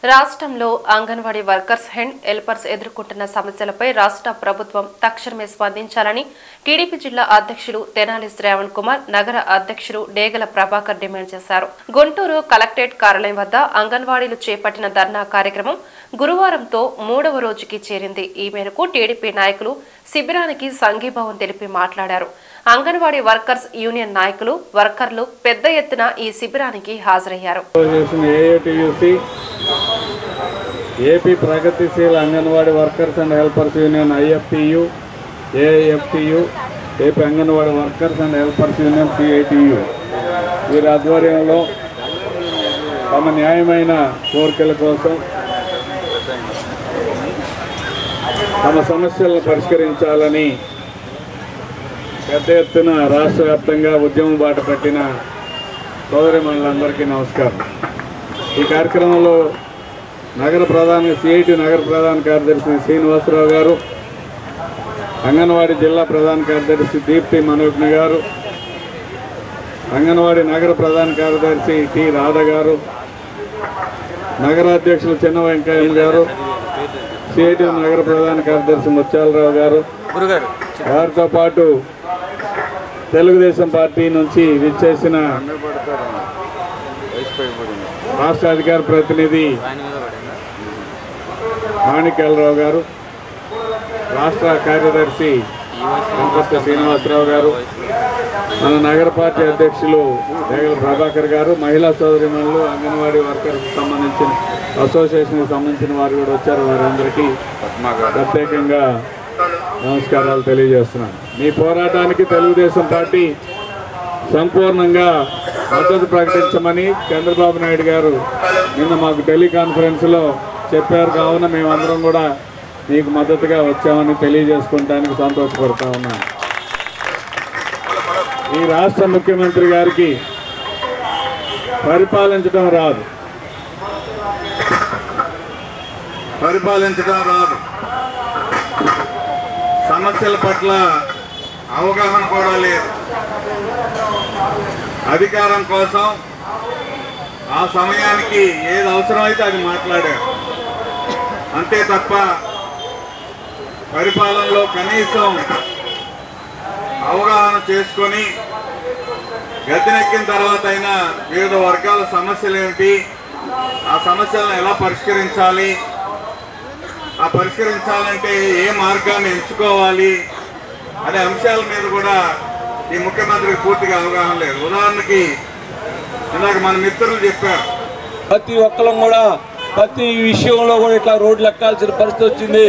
రాష్ట్రంలో anganwadi workers హెండ్ helpers ఎదుర్కొంటున్న సమస్యలపై రాష్ట్ర ప్రభుత్వం తక్షణమే స్పందించాలని టీడీపీ జిల్లా అధ్యక్షులు తెనాలి శ్రావణ్ కుమార్ నగర అధ్యక్షులు డేగల ప్రభాకర్ డిమాండ్ చేశారు గుంటూరు కలెక్టరేట్ కార్యాలయం వద్ద అంగన్వాడీలు చేపట్టిన ధర్నా కార్యక్రమం గురువారంతో మూడవ రోజుకి చేరింది ఈ మేరకు టీడీపీ నాయకులు శిబిరానికి సంఘీభావం తెలిపి మాట్లాడారు అంగన్వాడీ వర్కర్స్ యూనియన్ నాయకులు వర్కర్లు పెద్ద ఎత్తున ఈ శిబిరానికి హాజరయ్యారు చేసిన ఏఐటియుసి ఏపీ ప్రగతిశీల Anganwadi workers and helpers union IFTU AIFTU AP Anganwadi workers and helpers union CITU వీరి ఆధ్వర్యంలో తమ న్యాయమైన కోరికల కోసం తమ సమస్యలను పరిష్కరించాలని పెద్ద ఎత్తున రాష్ట్ర వ్యాప్తంగా ఉద్యమం బాట పట్టిన సోదరి మనులందరికీ నమస్కారం ఈ కార్యక్రమంలో నగర ప్రధాన సిఐటి నగర ప్రధాన కార్యదర్శి శ్రీనివాసరావు గారు అంగన్వాడీ జిల్లా ప్రధాన కార్యదర్శి దీప్తి మనోజ్ఞ గారు అంగన్వాడీ నగర ప్రధాన కార్యదర్శి టి రాధ గారు నగరాధ్యక్షులు చిన్న వెంకయ్య గారు సిఐటి నగర ప్రధాన కార్యదర్శి ముత్యాలరావు గారు గురుగారు వారితో పాటు తెలుగుదేశం పార్టీ నుంచి విచ్చేసిన రాష్ట్ర అధికార ప్రతినిధి ఆయన మీద పడిందా మాణిక్యాలరావు గారు రాష్ట్ర కార్యదర్శి వెంకట శ్రీనివాసరావు గారు మన నగర పార్టీ అధ్యక్షులు దేగల ప్రభాకర్ గారు మహిళా సోదరిమణులు అంగన్వాడీ వర్కర్స్ సంబంధించిన అసోసియేషన్కి సంబంధించిన వారు కూడా వచ్చారు వారందరికీ పద్మా గారు ప్రత్యేకంగా నమస్కారాలు తెలియజేస్తున్నాను మీ పోరాటానికి తెలుగుదేశం పార్టీ సంపూర్ణంగా మద్దతు ప్రకటించమని చంద్రబాబు నాయుడు గారు నిన్న మాకు టెలికాన్ఫరెన్స్లో చెప్పారు కావున మేమందరం కూడా మీకు మద్దతుగా వచ్చామని తెలియజేసుకుంటానికి సంతోషపడతా ఉన్నాను ఈ రాష్ట్ర ముఖ్యమంత్రి గారికి పరిపాలించడం రాదు పరిపాలించడం రాదు సమస్యల పట్ల అవగాహన కూడా లేదు అధికారం కోసం ఆ సమయానికి ఏది అవసరమైతే అది మాట్లాడారు అంతే తప్ప పరిపాలనలో కనీసం అవగాహన చేసుకొని గద్దెనెక్కిన తర్వాత అయినా వివిధ వర్గాల సమస్యలు ఏమిటి ఆ సమస్యలను ఎలా పరిష్కరించాలి ఆ పరిష్కరించాలంటే ఏ మార్గాన్ని ఎంచుకోవాలి అనే అంశాల మీద కూడా ఈ ముఖ్యమంత్రికి పూర్తిగా అవగాహన లేదు ఉదాహరణకి ఇందాక మన మిత్రులు చెప్పారు ప్రతి ఒక్కరం కూడా ప్రతి విషయంలో కూడా ఇట్లా రోడ్లు ఎక్కాల్సిన పరిస్థితి వచ్చింది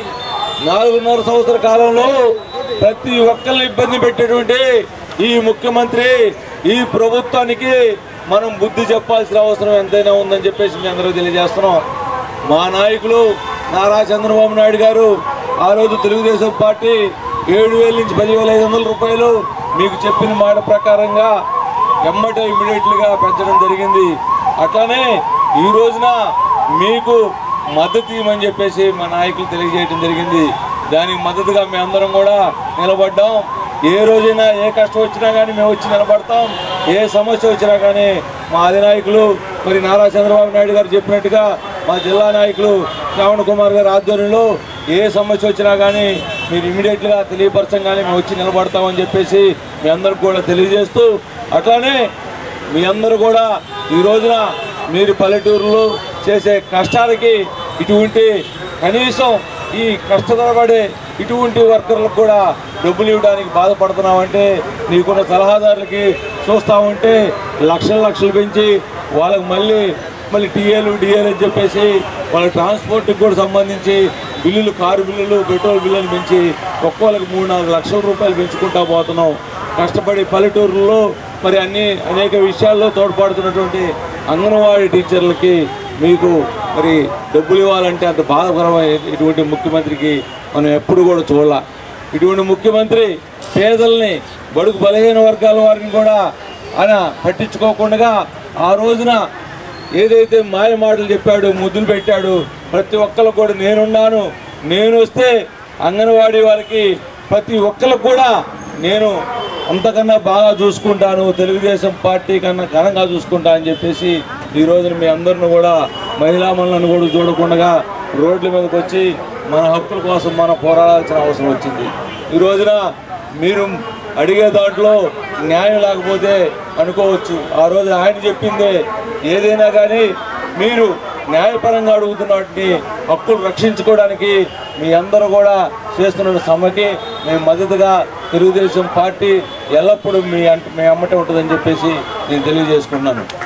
నాలుగున్నర సంవత్సర కాలంలో ప్రతి ఒక్కరిని ఇబ్బంది పెట్టేటువంటి ఈ ముఖ్యమంత్రి ఈ ప్రభుత్వానికి మనం బుద్ధి చెప్పాల్సిన అవసరం ఎంతైనా ఉందని చెప్పేసి మీ అందరూ తెలియజేస్తున్నాం మా నాయకులు నారా చంద్రబాబు నాయుడు గారు ఆ రోజు తెలుగుదేశం పార్టీ ఏడు వేల నుంచి పదివేల ఐదు వందల రూపాయలు మీకు చెప్పిన మాట ప్రకారంగా ఎమ్మటే ఇమీడియట్లుగా పెంచడం జరిగింది అట్లానే ఈ రోజున మీకు మద్దతు ఇవ్వమని చెప్పేసి మా నాయకులు తెలియజేయడం జరిగింది దానికి మద్దతుగా మేము అందరం కూడా నిలబడ్డాం ఏ రోజైనా ఏ కష్టం వచ్చినా కానీ మేము వచ్చి నిలబడతాం ఏ సమస్య వచ్చినా కానీ మా అధినాయకులు మరి నారా చంద్రబాబు నాయుడు గారు చెప్పినట్టుగా మా జిల్లా నాయకులు శ్రావణ్ కుమార్ గారి ఆధ్వర్యంలో ఏ సమస్య వచ్చినా కానీ మీరు ఇమీడియట్గా తెలియపరచంగానే మేము వచ్చి నిలబడతామని చెప్పేసి మీ అందరికి కూడా తెలియజేస్తూ అట్లానే మీ అందరూ కూడా ఈ రోజున మీరు పల్లెటూరులో చేసే కష్టాలకి ఇటువంటి కనీసం ఈ కష్టపడే ఇటువంటి వర్కర్లకు కూడా డబ్బులు ఇవ్వడానికి బాధపడుతున్నామంటే నీకున్న సలహాదారులకి చూస్తూ ఉంటే లక్షల లక్షలు పెంచి వాళ్ళకి మళ్ళీ మళ్ళీ టీఏలు డిఏలు అని చెప్పేసి వాళ్ళ ట్రాన్స్పోర్ట్కి కూడా సంబంధించి బిల్లులు కారు బిల్లులు పెట్రోల్ బిల్లులు పెంచి ఒక్కోళ్ళకి మూడు నాలుగు లక్షల రూపాయలు పెంచుకుంటా పోతున్నాం కష్టపడి పల్లెటూరులో మరి అన్ని అనేక విషయాల్లో తోడ్పడుతున్నటువంటి అంగన్వాడీ టీచర్లకి మీకు మరి డబ్బులు ఇవ్వాలంటే అంత బాధకరమైన ఇటువంటి ముఖ్యమంత్రికి మనం ఎప్పుడు కూడా చూడాల ఇటువంటి ముఖ్యమంత్రి పేదల్ని బడుగు బలహీన వర్గాల వారిని కూడా ఆయన పట్టించుకోకుండా ఆ రోజున ఏదైతే మాయ మాటలు చెప్పాడు ముద్దులు పెట్టాడు ప్రతి ఒక్కరికి కూడా నేనున్నాను నేను వస్తే అంగన్వాడీ వారికి ప్రతి ఒక్కరికి కూడా నేను అంతకన్నా బాగా చూసుకుంటాను తెలుగుదేశం పార్టీ కన్నా ఘనంగా చూసుకుంటా అని చెప్పేసి ఈ రోజున మీ అందరిని కూడా మహిళా మనులను కూడా చూడకుండా రోడ్ల మీదకి వచ్చి మన హక్కుల కోసం మనం పోరాడాల్సిన అవసరం వచ్చింది ఈ రోజున మీరు అడిగే దాంట్లో న్యాయం లేకపోతే అనుకోవచ్చు ఆ రోజు ఆయన చెప్పిందే ఏదైనా కానీ మీరు న్యాయపరంగా అడుగుతున్న వాటిని హక్కులు రక్షించుకోవడానికి మీ అందరూ కూడా చేస్తున్న సమ్మెకి మేము మద్దతుగా తెలుగుదేశం పార్టీ ఎల్లప్పుడూ మీ అంట మీ అమ్మటే ఉంటుందని చెప్పేసి నేను తెలియజేసుకున్నాను